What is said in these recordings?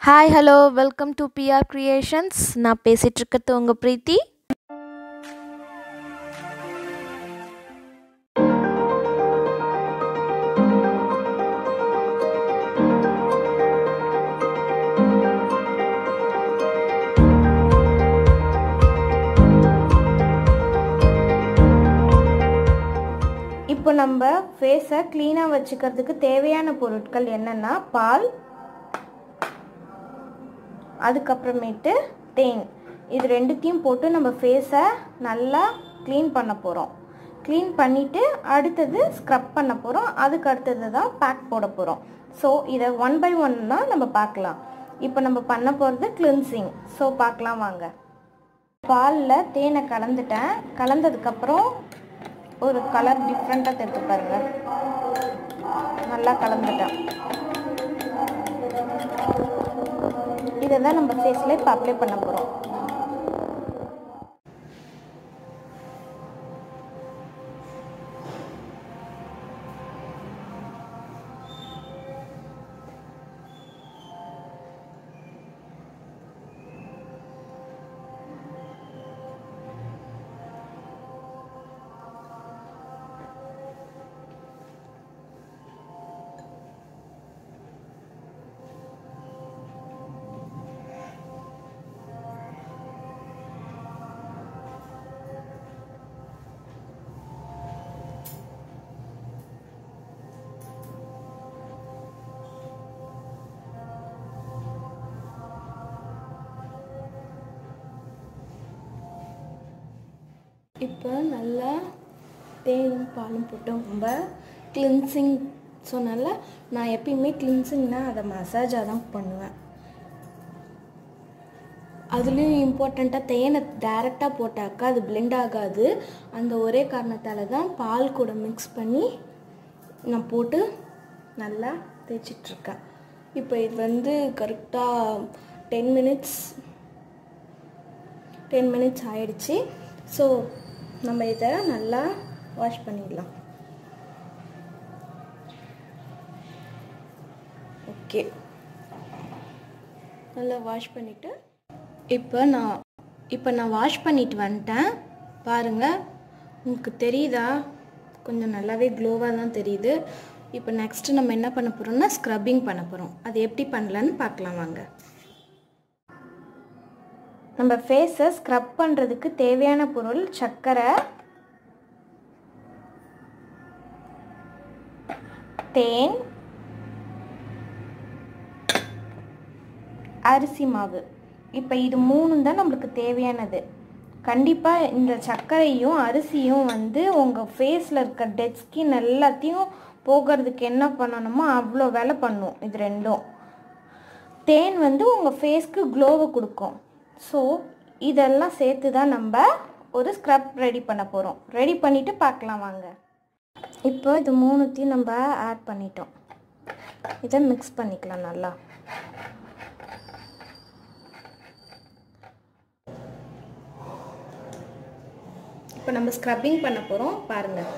hi hello welcome to PR creations நான் பேசிகிட்டு இருக்கிறது உங்கள் பிரீத்தி இப்போ நம்ம ஃபேஸை க்ளீனாக வச்சுக்கிறதுக்கு தேவையான பொருட்கள் என்னென்னா பால் அதுக்கப்புறமேட்டு தேன் இது ரெண்டுத்தையும் போட்டு நம்ம ஃபேஸை நல்லா க்ளீன் பண்ண போகிறோம் க்ளீன் பண்ணிவிட்டு அடுத்தது ஸ்க்ரப் பண்ண போகிறோம் அதுக்கு அடுத்தது தான் பேக் போட போகிறோம் ஸோ இதை ஒன் பை ஒன் தான் நம்ம பார்க்கலாம் இப்போ நம்ம பண்ண போகிறது கிளின்சிங் ஸோ பார்க்கலாம் வாங்க பாலில் தேனை கலந்துட்டேன் கலந்ததுக்கப்புறம் ஒரு கலர் டிஃப்ரெண்ட்டாக தெரிஞ்சு பாருங்க நல்லா கலந்துட்டேன் இதை தான் நம்ம ஃபேஸில் இப்போ அப்ளை பண்ண போகிறோம் இப்போ நல்லா தேனும் பாலும் போட்டு ரொம்ப கிளின்சிங் சொன்னால நான் எப்பயுமே கிளின்சிங்னா அதை மசாஜாக தான் பண்ணுவேன் அதுலேயும் இம்பார்ட்டண்ட்டாக தேனை டேரெக்டாக போட்டாக்கா அது பிளெண்ட் ஆகாது அந்த ஒரே காரணத்தால் தான் பால் கூட மிக்ஸ் பண்ணி நான் போட்டு நல்லா தேய்ச்சிட்ருக்கேன் இப்போ இது வந்து கரெக்டாக டென் மினிட்ஸ் டென் மினிட்ஸ் ஆயிடுச்சு ஸோ நம்ம இதை நல்லா வாஷ் பண்ணிடலாம் ஓகே நல்லா வாஷ் பண்ணிவிட்டு இப்போ நான் இப்போ நான் வாஷ் பண்ணிட்டு வந்துட்டேன் பாருங்கள் உங்களுக்கு தெரியுதா கொஞ்சம் நல்லாவே க்ளோவாக தான் தெரியுது இப்போ நெக்ஸ்ட்டு நம்ம என்ன பண்ண போகிறோம்னா ஸ்க்ரப்பிங் பண்ண போகிறோம் அது எப்படி பண்ணலான்னு பார்க்கலாம் வாங்க நம்ம ஃபேஸை ஸ்க்ரப் பண்ணுறதுக்கு தேவையான பொருள் சர்க்கரை தேன் அரிசி மாவு இப்போ இது மூணும் தான் நம்மளுக்கு தேவையானது கண்டிப்பாக இந்த சர்க்கரையும் அரிசியும் வந்து உங்கள் ஃபேஸில் இருக்க டெட் ஸ்கின் எல்லாத்தையும் போகிறதுக்கு என்ன பண்ணணுமோ அவ்வளோ வேலை பண்ணும் இது ரெண்டும் தேன் வந்து உங்கள் ஃபேஸ்க்கு க்ளோவை கொடுக்கும் ஸோ இதெல்லாம் சேர்த்து தான் நம்ம ஒரு ஸ்க்ரப் ரெடி பண்ண போகிறோம் ரெடி பண்ணிவிட்டு பார்க்கலாம் வாங்க இப்போ இது மூணுத்தையும் நம்ம ஆட் பண்ணிட்டோம் இதை மிக்ஸ் பண்ணிக்கலாம் நல்லா இப்போ நம்ம ஸ்க்ரப்பிங் பண்ண போகிறோம் பாருங்கள்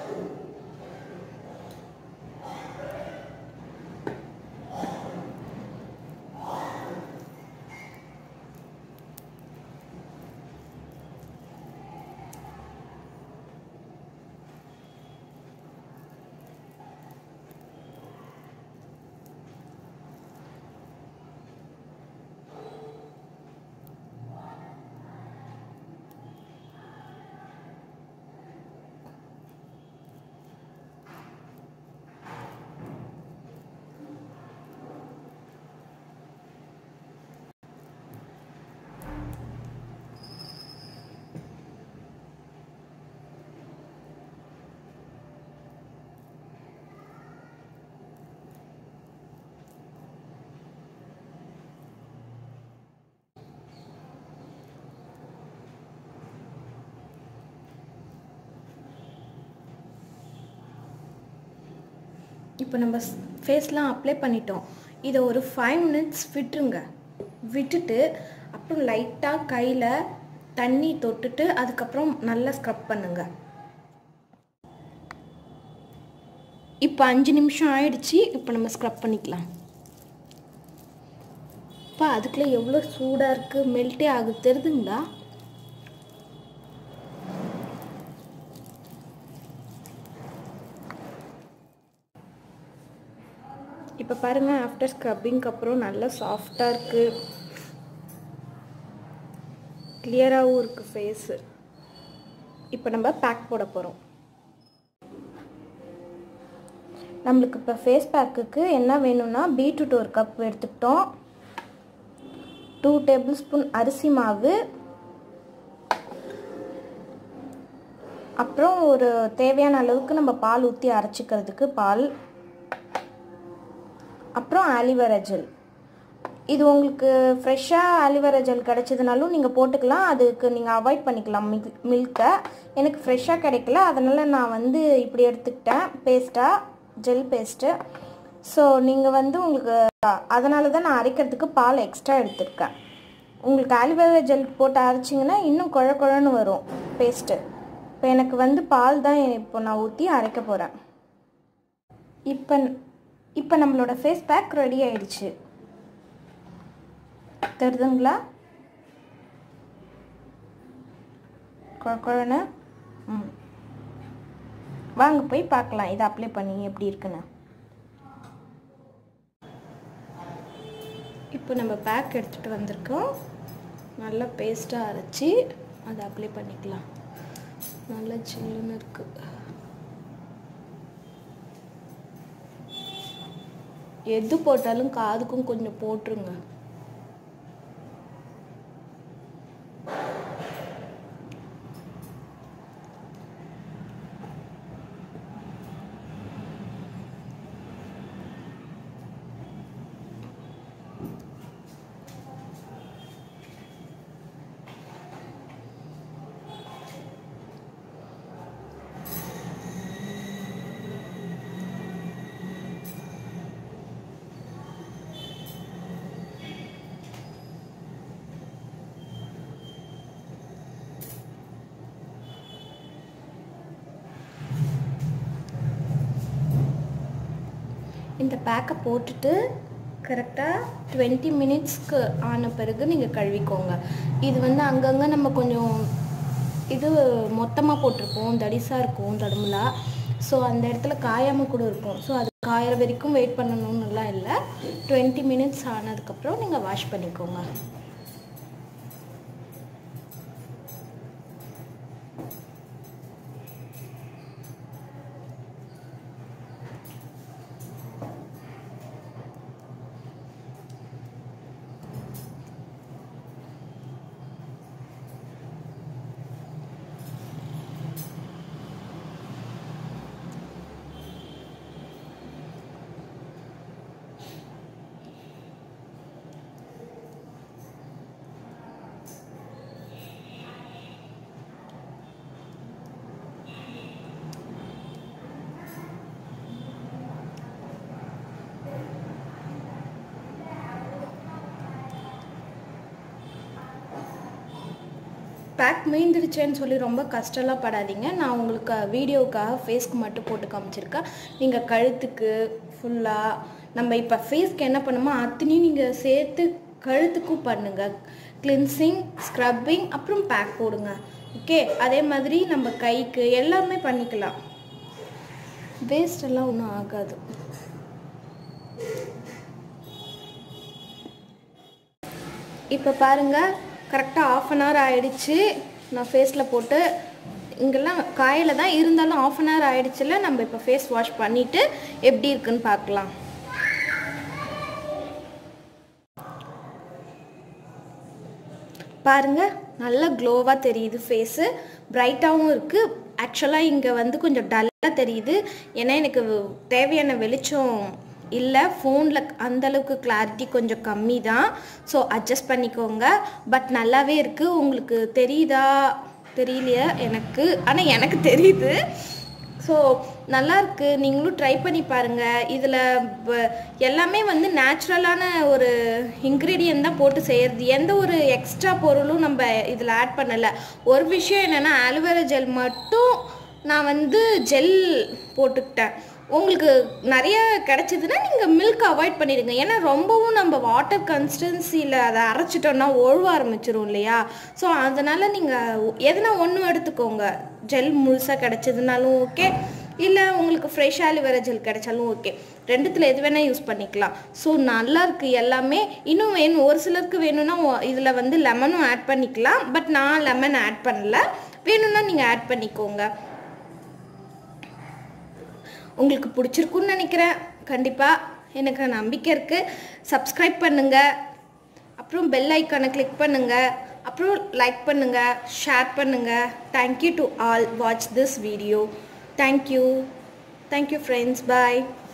இப்போ நம்ம ஃபேஸ்லாம் அப்ளை பண்ணிட்டோம் இதை ஒரு ஃபைவ் மினிட்ஸ் விட்டுருங்க விட்டுட்டு அப்புறம் லைட்டாக கையில் தண்ணி தொட்டுட்டு அதுக்கப்புறம் நல்லா ஸ்க்ரப் பண்ணுங்க இப்போ அஞ்சு நிமிஷம் ஆயிடுச்சு இப்போ நம்ம ஸ்க்ரப் பண்ணிக்கலாம் இப்போ அதுக்குள்ளே எவ்வளோ சூடாக இருக்குது மெல்ட்டே ஆகுது தெரியுதுங்களா இப்போ பாருங்கள் ஆஃப்டர் ஸ்க்ரப்பிங்க்கு அப்புறம் நல்லா சாஃப்டாக இருக்குது கிளியராகவும் இருக்குது ஃபேஸு இப்போ நம்ம பேக் போட போகிறோம் நம்மளுக்கு இப்போ ஃபேஸ் பேக்குக்கு என்ன வேணும்னா பீட்ரூட் ஒரு கப் எடுத்துக்கிட்டோம் டூ டேபிள் ஸ்பூன் அரிசி மாவு அப்புறம் ஒரு தேவையான அளவுக்கு நம்ம பால் ஊற்றி அரைச்சிக்கிறதுக்கு பால் அப்புறம் ஆலிவேரா ஜெல் இது உங்களுக்கு ஃப்ரெஷ்ஷாக ஆலிவேரா ஜெல் கிடச்சதுனாலும் நீங்கள் போட்டுக்கலாம் அதுக்கு நீங்கள் அவாய்ட் பண்ணிக்கலாம் மில் மில்கை எனக்கு ஃப்ரெஷ்ஷாக கிடைக்கல அதனால் நான் வந்து இப்படி எடுத்துக்கிட்டேன் பேஸ்ட்டாக ஜெல் பேஸ்ட்டு ஸோ நீங்கள் வந்து உங்களுக்கு அதனால தான் நான் அரைக்கிறதுக்கு பால் எக்ஸ்ட்ரா எடுத்திருக்கேன் உங்களுக்கு ஆலிவேரா ஜெல் போட்டு அரைச்சிங்கன்னா இன்னும் குழ குழன்னு வரும் பேஸ்ட்டு இப்போ எனக்கு வந்து பால் தான் இப்போ நான் ஊற்றி அரைக்க போகிறேன் இப்போ இப்போ நம்மளோட ஃபேஸ் பேக் ரெடி ஆயிடுச்சு தெரியுதுங்களா குழ குழன்னு ம் வாங்க போய் பார்க்கலாம் இதை அப்ளை பண்ணி எப்படி இருக்குன்னு இப்போ நம்ம பேக் எடுத்துகிட்டு வந்திருக்கோம் நல்லா பேஸ்ட்டாக அரைச்சி அதை அப்ளை பண்ணிக்கலாம் நல்லா சில்லுன்னு இருக்குது எது போட்டாலும் காதுக்கும் கொஞ்சம் போட்டுருங்க இந்த பேக்கை போட்டுட்டு கரெக்டாக டுவெண்ட்டி மினிட்ஸ்க்கு ஆன பிறகு நீங்கள் கழுவிக்கோங்க இது வந்து அங்கங்கே நம்ம கொஞ்சம் இது மொத்தமாக போட்டிருப்போம் தடிசாக இருக்கும் தடுமலா ஸோ அந்த இடத்துல காயாமல் கூட இருக்கும் ஸோ அது காயிற வரைக்கும் வெயிட் பண்ணணும்னுலாம் இல்லை டுவெண்ட்டி மினிட்ஸ் ஆனதுக்கப்புறம் நீங்கள் வாஷ் பண்ணிக்கோங்க பேக் மீந்துடுச்சேன்னு சொல்லி ரொம்ப கஷ்டம்லாம் படாதீங்க நான் உங்களுக்கு வீடியோவுக்காக ஃபேஸ்க்கு மட்டும் போட்டு காமிச்சிருக்கேன் நீங்கள் கழுத்துக்கு ஃபுல்லாக நம்ம இப்போ ஃபேஸ்க்கு என்ன பண்ணுமோ அத்தனையும் நீங்கள் சேர்த்து கழுத்துக்கும் பண்ணுங்கள் கிளின்சிங் ஸ்க்ரப்பிங் அப்புறம் பேக் போடுங்க ஓகே அதே மாதிரி நம்ம கைக்கு எல்லாமே பண்ணிக்கலாம் வேஸ்ட் எல்லாம் ஒன்றும் ஆகாது இப்போ பாருங்கள் கரெக்டாக ஆஃப் அன் ஹவர் ஆயிடுச்சு நான் ஃபேஸில் போட்டு இங்கெல்லாம் காயில் தான் இருந்தாலும் ஆஃப் அன் ஹவர் ஆயிடுச்சுல நம்ம இப்போ ஃபேஸ் வாஷ் பண்ணிவிட்டு எப்படி இருக்குன்னு பார்க்கலாம் பாருங்க நல்லா க்ளோவாக தெரியுது ஃபேஸு பிரைட்டாகவும் இருக்குது ஆக்சுவலாக இங்கே வந்து கொஞ்சம் டல்லாக தெரியுது ஏன்னா எனக்கு தேவையான வெளிச்சம் இல்லை ஃபோனில் அந்தளவுக்கு கிளாரிட்டி கொஞ்சம் கம்மி தான் ஸோ அட்ஜஸ்ட் பண்ணிக்கோங்க பட் நல்லாவே இருக்குது உங்களுக்கு தெரியுதா தெரியலையா எனக்கு ஆனால் எனக்கு தெரியுது ஸோ நல்லா இருக்கு நீங்களும் ட்ரை பண்ணி பாருங்க இதில் எல்லாமே வந்து நேச்சுரலான ஒரு இன்க்ரீடியன்ட் தான் போட்டு செய்யறது எந்த ஒரு எக்ஸ்ட்ரா பொருளும் நம்ம இதில் ஆட் பண்ணலை ஒரு விஷயம் என்னென்னா ஆலோவேரா ஜெல் மட்டும் நான் வந்து ஜெல் போட்டுக்கிட்டேன் உங்களுக்கு நிறைய கிடைச்சதுன்னா நீங்கள் மில்க் அவாய்ட் பண்ணிடுங்க ஏன்னா ரொம்பவும் நம்ம வாட்டர் கன்சிஸ்டன்சியில் அதை அரைச்சிட்டோம்னா ஒழுவ ஆரம்பிச்சிரும் இல்லையா ஸோ அதனால் நீங்கள் எதுனா ஒன்று எடுத்துக்கோங்க ஜெல் முழுசாக கிடைச்சதுனாலும் ஓகே இல்லை உங்களுக்கு ஃப்ரெஷ் ஆலிவேரா ஜெல் கிடைச்சாலும் ஓகே ரெண்டுத்தில் எது வேணால் யூஸ் பண்ணிக்கலாம் ஸோ நல்லா இருக்குது எல்லாமே இன்னும் வேணும் ஒரு சிலருக்கு வேணும்னா இதில் வந்து லெமனும் ஆட் பண்ணிக்கலாம் பட் நான் லெமன் ஆட் பண்ணல வேணும்னா நீங்கள் ஆட் பண்ணிக்கோங்க உங்களுக்கு பிடிச்சிருக்குன்னு நினைக்கிறேன் கண்டிப்பாக எனக்கு நம்பிக்கை இருக்குது சப்ஸ்கிரைப் பண்ணுங்கள் அப்புறம் பெல் ஐக்கானை கிளிக் பண்ணுங்கள் அப்புறம் லைக் பண்ணுங்கள் ஷேர் பண்ணுங்கள் thank you to all watch this video thank you thank you friends bye